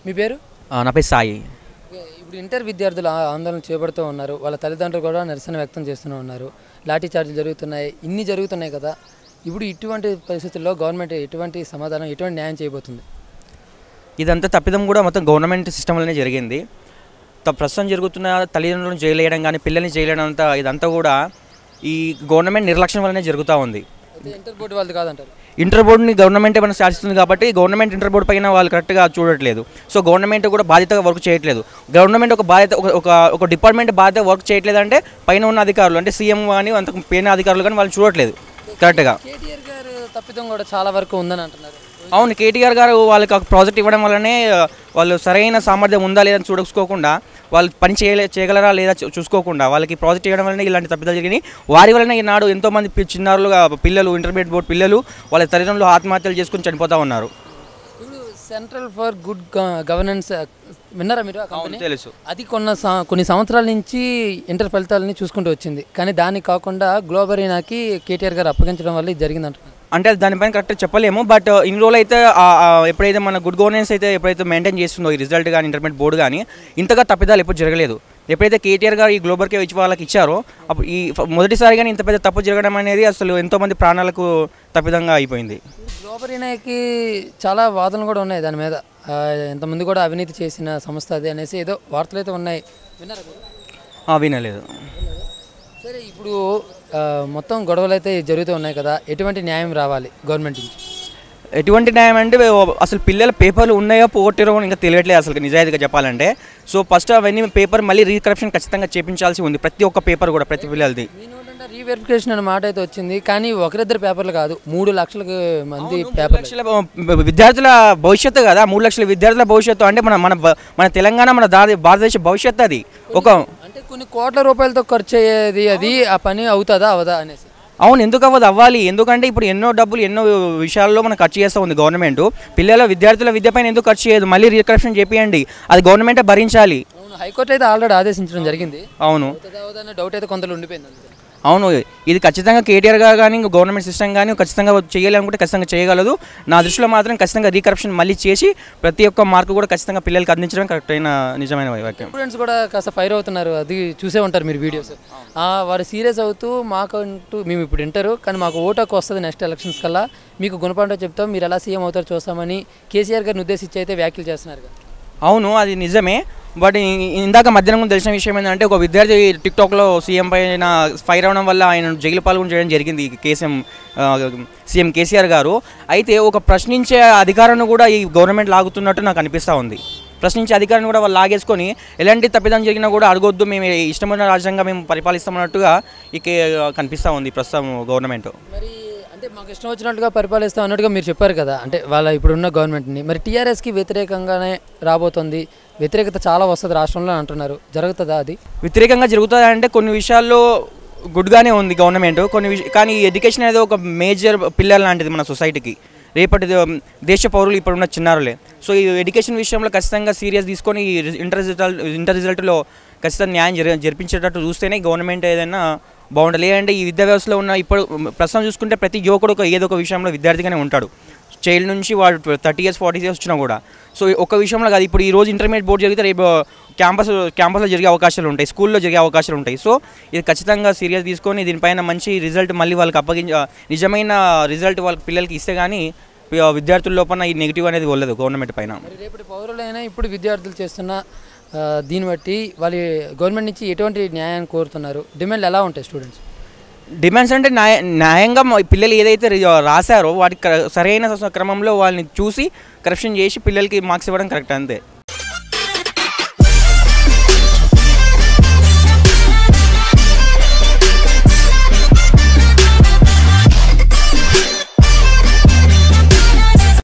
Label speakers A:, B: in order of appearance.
A: మీ పేరు
B: ఆ, నా పేరు సాయి
A: ఇప్పుడు ఇంటర్ విద్యార్థులు ఆ- ఆందోళన చేపడుతూ ఉన్నారు వాళ్ళ తల్లిదండ్రులు కూడా నిరసన వ్యక్తం చేస్తూనే ఉన్నారు లాఠీ చార్జీలు జరుగుతున్నాయి ఇన్ని జరుగుతున్నాయి కదా ఇప్పుడు ఇటువంటి పరిస్థితుల్లో గవర్నమెంట్ ఎటువంటి సమాధానం ఎటువంటి న్యాయం చేయబోతుంది
B: ఇదంతా తప్పిదం కూడా మొత్తం గవర్నమెంట్ సిస్టంలోనే జరిగింది త- ప్రస్తుతం జరుగుతున్న తల్లిదండ్రులను జైలు వేయడం కానీ పిల్లల్ని జైలు వేయడం అంతా ఇదంతా కూడా ఈ గవర్నమెంట్ నిర్లక్ష్యం వల్లనే జరుగుతూ ఉంది
A: అయితే ఇంటర్ బోర్డు వాళ్ళది కాదంటారు
B: ఇంటర్ బోర్డుని గవర్నమెంటే మనం శాసిస్తుంది కాబట్టి గవర్నమెంట్ ఇంటర్ బోర్డు పైన వాళ్ళు కరెక్ట్గా చూడట్లేదు సో గవర్నమెంట్ కూడా బాధ్యతగా వర్క్ చేయట్లేదు గవర్నమెంట్ ఒక బాధ్యత ఒక ఒక ఒక డిపార్ట్మెంట్ బాధ్యత వర్క్ చేయట్లేదు అంటే పైన ఉన్న అధికారులు అంటే సీఎం కానీ అంత పైన అధికారులు కానీ వాళ్ళు చూడట్లేదు కరెక్ట్గా
A: కేటీఆర్ గారు తప్పిదం కూడా చాలా వరకు ఉందని అంటున్నారు
B: అవును కేటీఆర్ గారు వాళ్ళకి ఒక ప్రాజెక్ట్ ఇవ్వడం వల్లనే ఆ, వాళ్ళు సరైన సామర్థ్యం ఉందా లేదా అని చూసుకోకుండా వాళ్ళు పని చేయలే చేయగలరా లేదా చూ- చూసుకోకుండా వాళ్ళకి ప్రాజెక్ట్ ఇవ్వడం వల్లనే ఇలాంటి తప్పిదాలు జరిగినాయి వారి వలన ఈనాడు ఎంతోమంది పి- చిన్నారులుగా పిల్లలు ఇంటర్మీడియట్ బోర్డు పిల్లలు వాళ్ళ తల్లిదండ్రులు ఆత్మహత్యలు చేసుకుని చనిపోతూ ఉన్నారు
A: ఇప్పుడు సెంట్రల్ ఫర్ గుడ్ గవర్నెన్స్ విన్నారా మీరు ఆ కంపెనీ
B: తెలుసు
A: అది కొన్న సం- కొన్ని సంవత్సరాల నుంచి ఇంటర్ ఫలితాలని చూసుకుంటూ వచ్చింది కానీ దాన్ని కాకుండా గ్లోబరీనాకి కేటీఆర్ గారు అప్పగించడం వల్ల ఇది జరిగింది అంటున్నారు
B: అంటే అది దానిపైన కరెక్ట్ చెప్పలేము బట్ ఇన్ని రోజులు అయితే ఆ- ఆ ఎప్పుడైతే మన గుడ్ గవర్నెన్స్ అయితే ఎప్పుడైతే మెయింటైన్ చేస్తుందో ఈ రిజల్ట్ కానీ ఇంటర్మీడియట్ బోర్డు కానీ ఇంతగా తప్పిదాలు ఎప్పుడు జరగలేదు ఎప్పుడైతే కేటీఆర్ గారు ఈ గ్లోబల్కే ఇచ్చి వాళ్ళకి ఇచ్చారో అప్పుడు ఈ ఫ- మొదటిసారిగానే ఇంత పెద్ద తప్పు జరగడం అనేది అసలు ఎంతోమంది ప్రాణాలకు తప్పిదంగా అయిపోయింది
A: గ్లోబరీనాకి చాలా వాదనలు కూడా ఉన్నాయి దాని మీద ఆ, ఇంతమంది కూడా అవినీతి చేసిన సంస్థ అది అనేసి ఏదో వార్తలు అయితే ఉన్నాయి విన్నారా మీరు?
B: ఆ, వినలేదు
A: సరే ఇప్పుడు ఆ, మొత్తం గొడవలు అయితే జరుగుతూ ఉన్నాయి కదా ఎటువంటి న్యాయం రావాలి గవర్నమెంట్ నుంచి
B: ఎటువంటి న్యాయం అంటే అసలు పిల్లల పేపర్లు ఉన్నాయో పోగొట్టారో ఇంకా తెలియట్లేదు అసలు నిజాయితీగా చెప్పాలంటే సో ఫస్ట్ అవన్నీ పేపర్ మళ్ళీ రీకరప్షన్ ఖచ్చితంగా చేపించాల్సి ఉంది ప్రతి ఒక్క పేపర్ కూడా ప్రతి పిల్లలది
A: మీ నోటంటే రీవెరిఫికేషన్ అనే మాట అయితే వచ్చింది కానీ ఒకరిద్దరు పేపర్లు కాదు మూడు లక్షలకు మంది
B: మూడు
A: పేపర్లు
B: లక్షల బ- విద్యార్థుల భవిష్యత్తు కదా మూడు లక్షల విద్యార్థుల భవిష్యత్తు అంటే మన మన బ- మన తెలంగాణ మన దా- భారతదేశ భవిష్యత్తు అది ఒక
A: అంటే కొన్ని కోట్ల రూపాయలతో ఖర్చు అయ్యేది అది ఆ పని అవుతుందా అవదా అనేసి
B: అవును ఎందుకు అవ్వదు అవ్వాలి ఎందుకంటే ఇప్పుడు ఎన్నో డబ్బులు ఎన్నో విషయాల్లో మనం ఖర్చు చేస్తూ ఉంది గవర్నమెంట్ పిల్లల విద్యార్థుల విద్య పైన ఎందుకు ఖర్చు చేయదు మళ్ళీ రీకరప్షన్ చేపియండి అది గవర్నమెంటే భరించాలి
A: అవును హైకోర్టు అయితే ఆల్రెడీ ఆదేశించడం జరిగింది
B: అవును
A: అవుతుందా అవదా అనే డౌట్ అయితే కొంతలో ఉండిపోయింది అంతే
B: అవును ఇది ఖచ్చితంగా కేటీఆర్ గారు కానీ ఇంకా గవర్నమెంట్ సిస్టమ్ కానీ ఖచ్చితంగా చేయాలనుకుంటే ఖచ్చితంగా చేయగలదు నా దృష్టిలో మాత్రం ఖచ్చితంగా రీకరప్షన్ మళ్ళీ చేసి ప్రతి ఒక్క మార్కు కూడా ఖచ్చితంగా పిల్లలకి అందించడం కరెక్ట్ అయిన నిజమైన వాక్యం
A: స్టూడెంట్స్ కూడా కాస్త ఫైర్ అవుతున్నారు అది చూసే ఉంటారు మీరు వీడియోస్ వారు సీరియస్ అవుతూ మాకంటూ మేము ఇప్పుడు వింటారు కానీ మాకు ఓటు హక్కు వస్తుంది నెక్స్ట్ ఎలక్షన్స్ కల్లా మీకు గుణపంట చెప్తాం మీరు ఎలా సీఎం అవుతారో చూస్తామని కేసీఆర్ గారిని ఉద్దేశించి అయితే వ్యాఖ్యలు చేస్తున్నారు కదా.
B: అవును అది నిజమే బట్ ఇ- ఇందాక మధ్యాహ్నం తెలిసిన విషయం ఏంటంటే ఒక విద్యార్థి టిక్టాక్లో సీఎం పైన ఫైర్ అవడం వల్ల ఆయన జైలు పాల్గొని చేయడం జరిగింది కేసీఎం ఆ, సీఎం కేసీఆర్ గారు అయితే ఒక ప్రశ్నించే అధికారాన్ని కూడా ఈ గవర్నమెంట్ లాగుతున్నట్టు నాకు అనిపిస్తూ ఉంది ప్రశ్నించే అధికారాన్ని కూడా వాళ్ళు లాగేసుకొని ఎలాంటి తప్పిదం జరిగినా కూడా అడగొద్దు మేము ఇష్టమైన రాజ్యంగా మేము పరిపాలిస్తామన్నట్టుగా ఇక కనిపిస్తూ ఉంది ప్రస్తుతం గవర్నమెంట్
A: మరి అంటే మాకు ఇష్టం వచ్చినట్టుగా పరిపాలిస్తాం అన్నట్టుగా మీరు చెప్పారు కదా అంటే వాళ్ళ ఇప్పుడున్న గవర్నమెంట్ని మరి టీఆర్ఎస్కి వ్యతిరేకంగానే రాబోతుంది వ్యతిరేకత చాలా వస్తుంది రాష్ట్రంలో అని అంటున్నారు జరుగుతుందా అది
B: వ్యతిరేకంగా జరుగుతుంది అంటే కొన్ని విషయాల్లో గుడ్గానే ఉంది గవర్నమెంట్ కొన్ని విష కానీ ఎడ్యుకేషన్ అనేది ఒక మేజర్ పిల్లర్ లాంటిది మన సొసైటీకి రేపటి ద- దేశ పౌరులు ఇప్పుడున్న చిన్నారులే సో ఈ ఎడ్యుకేషన్ విషయంలో ఖచ్చితంగా సీరియస్ తీసుకొని ఈ రి- ఇంటర్ రిజల్ట్ ఇంటర్ రిజల్ట్లో ఖచ్చితంగా న్యాయం జరి జరిపించేటట్టు చూస్తేనే గవర్నమెంట్ ఏదైనా బాగుంటుంది లేదంటే ఈ విద్యా వ్యవస్థలో ఉన్న ఇప్పుడు ప్రస్తుతం చూసుకుంటే ప్రతి యువకుడు ఒక ఏదో ఒక విషయంలో విద్యార్థిగానే ఉంటాడు చైల్డ్ నుంచి వాడు థర్టీ ఇయర్స్ ఫార్టీ ఇయర్స్ వచ్చినా కూడా సో ఒక విషయంలో కాదు ఇప్పుడు ఈ రోజు ఇంటర్మీడియట్ బోర్డు జరిగితే రేపు క్యాంపస్ క్యాంపస్లో జరిగే అవకాశాలు ఉంటాయి స్కూల్లో జరిగే అవకాశాలు ఉంటాయి సో ఇది ఖచ్చితంగా సీరియస్ తీసుకొని దీనిపైన మంచి రిజల్ట్ మళ్ళీ వాళ్ళకి అప్పగించ నిజమైన రిజల్ట్ వాళ్ళకి పిల్లలకి ఇస్తే కానీ విద్యార్థుల లోపల ఈ నెగిటివ్ అనేది వెళ్ళదు గవర్నమెంట్ పైన
A: మరి రేపటి పౌరులైనా ఇప్పుడు విద్యార్థులు చేస్తున్న ఆ, దీన్ని బట్టి వాళ్ళ గవర్నమెంట్ నుంచి ఎటువంటి న్యాయాన్ని కోరుతున్నారు డిమాండ్లు ఎలా ఉంటాయి స్టూడెంట్స్
B: డిమాండ్స్ అంటే న్యాయ న్యాయంగా మా పిల్లలు ఏదైతే రి- రాశారో వాటికి కర- సరైన క్రమంలో వాళ్ళని చూసి కరెక్షన్ చేసి పిల్లలకి మార్క్స్ ఇవ్వడం కరెక్ట్ అంతే